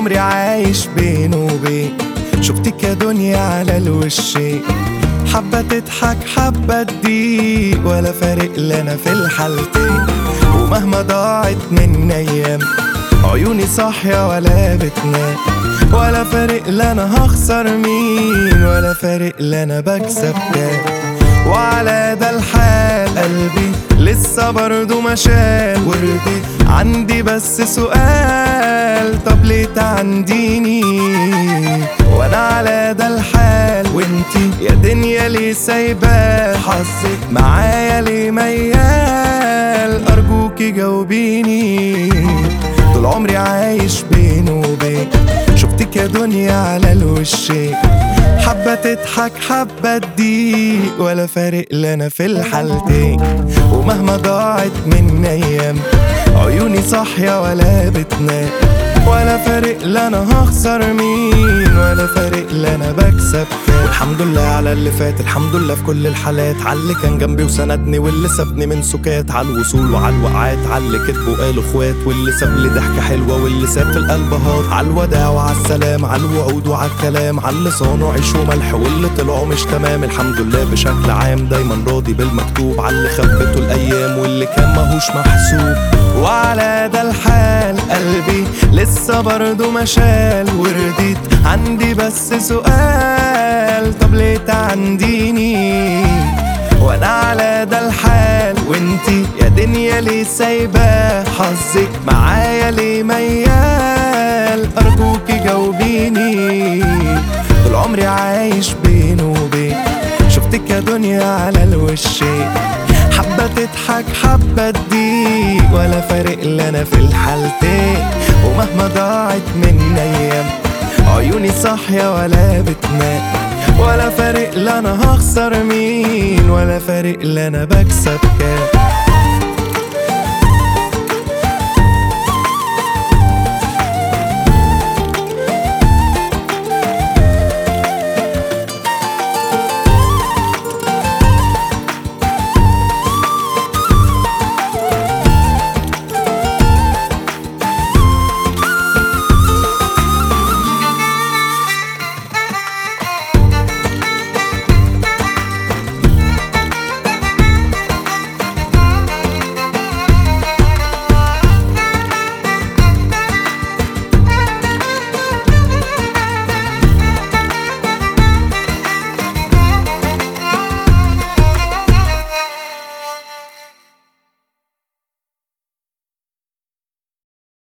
عمري عايش بين وبين شفتك يا دنيا على الوشين حبة تضحك حبة تضيق ولا فارق لنا في الحالتين ومهما ضاعت من أيام عيوني صاحية ولا بتنام ولا فارق لنا هخسر مين ولا فارق لنا بكسب كام وعلى ده الحال قلبي لسه برضه مشال وردي عندي بس سؤال طب ليه تعنديني وانا على ده الحال وانتي يا دنيا ليه سايباه حظك معايا ليه ميال ارجوكي جاوبيني طول عمري عايش بين وبين شفتك يا دنيا على الوشين حبة تضحك حبة تضيق ولا فارق لنا في الحالتين ومهما ضاعت من أيام عيوني صاحية ولا بتنام ولا فارق لنا هخسر مين ولا فارق لنا بكسب كام والحمد لله على اللي فات الحمد لله في كل الحالات على اللي كان جنبي وسندني واللي سابني من سكات على الوصول وعلى الوقعات على اللي كتبوا قالوا اخوات واللي ساب لي ضحكة حلوة واللي ساب في القلب هات على الوداع وعلى السلام على الوعود وعلى الكلام على اللي صانوا عيش وملح واللي طلعوا مش تمام الحمد لله بشكل عام دايما راضي بالمكتوب على اللي خبته الايام واللي كان ماهوش محسوب وعلى ده الحال قلبي لسه برضه مشال ورديت عندي بس سؤال طب ليه تعنديني وانا على ده الحال وانتي يا دنيا ليه سايباه حظك معايا ليه ميال ارجوكي جاوبيني طول عمري عايش بين وبين شفتك يا دنيا على الوشين حبة تضحك حبة تضيق ولا فارق لنا في الحالتين ومهما ضاعت من أيام عيوني صاحية ولا بتنام ولا فارق لنا هخسر مين ولا فارق لنا بكسب كام